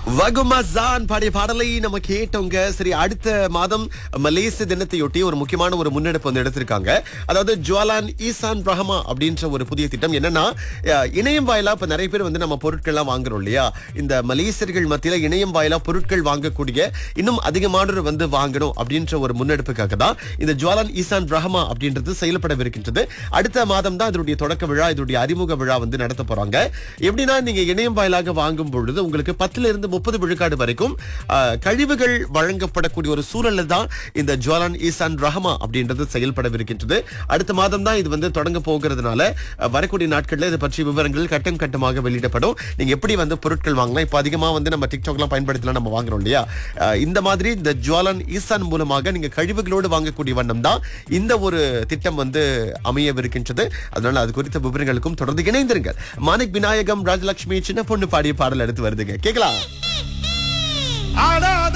வகுமசான் பாடிய பாடலை நம்ம கேட்டோங்க சரி அடுத்த மாதம் மலேசிய தினத்தையொட்டி ஒரு முக்கியமான ஒரு முன்னெடுப்பு வந்து எடுத்திருக்காங்க அதாவது ஜுவாலான் ஈசான் ரஹமா அப்படின்ற ஒரு புதிய திட்டம் என்னன்னா அஹ், இணையம் வாயிலா இப்ப நிறைய பேர் வந்து நம்ம பொருட்கள்லாம் வாங்குறோம் இல்லையா இந்த மலேசியர்கள் மத்தியில இணையம் வாயிலா பொருட்கள் வாங்கக்கூடிய இன்னும் அதிகமானோர் வந்து வாங்கணும் அப்படின்ற ஒரு முன்னெடுப்புக்காக தான் இந்த ஜுவாலான் ஈசான் ரஹமா அப்படின்றது செயல்படவிருக்கின்றது அடுத்த மாதம் தான் இதனுடைய தொடக்க விழா இதனுடைய அறிமுக விழா வந்து நடத்த போறாங்க எப்படின்னா நீங்க இணையம் வாயிலாக வாங்கும் பொழுது உங்களுக்கு பத்துல இருந்து முப்பது விழுக்காடு வரைக்கும் ஆஹ், கழிவுகள் வழங்கப்படக்கூடிய ஒரு சூழல்ல தான் இந்த ஜுவாலான் ஈசான் ரஹமா அப்படின்றது செயல்படவிருக்கின்றது அடுத்த மாதம் தான் இது வந்து தொடங்க போகிறதுனால அஹ், வரக்கூடிய நாட்கள்ல இது பற்றிய விவரங்கள் கட்டம் கட்டமாக வெளியிடப்படும் நீங்க எப்படி வந்து பொருட்கள் வாங்கலாம் இப்ப அதிகமா வந்து நம்ம டிக்டாக்லாம் பயன்படுத்தலாம் நம்ம வாங்குறோம் இல்லையா அஹ், இந்த மாதிரி இந்த ஜுவாலான் ஈசான் மூலமாக நீங்க கழிவுகளோடு வாங்கக்கூடிய வண்ணம் தான் இந்த ஒரு திட்டம் வந்து அமையவிருக்கின்றது அதனால அது குறித்த விவரங்களுக்கும் தொடர்ந்து இணைந்திருங்கள் மாணிக் விநாயகம் ராஜலட்சுமி சின்ன பொண்ணு பாடிய பாடல் எடுத்து வருதுங்க கேக்கலாம் ஆடா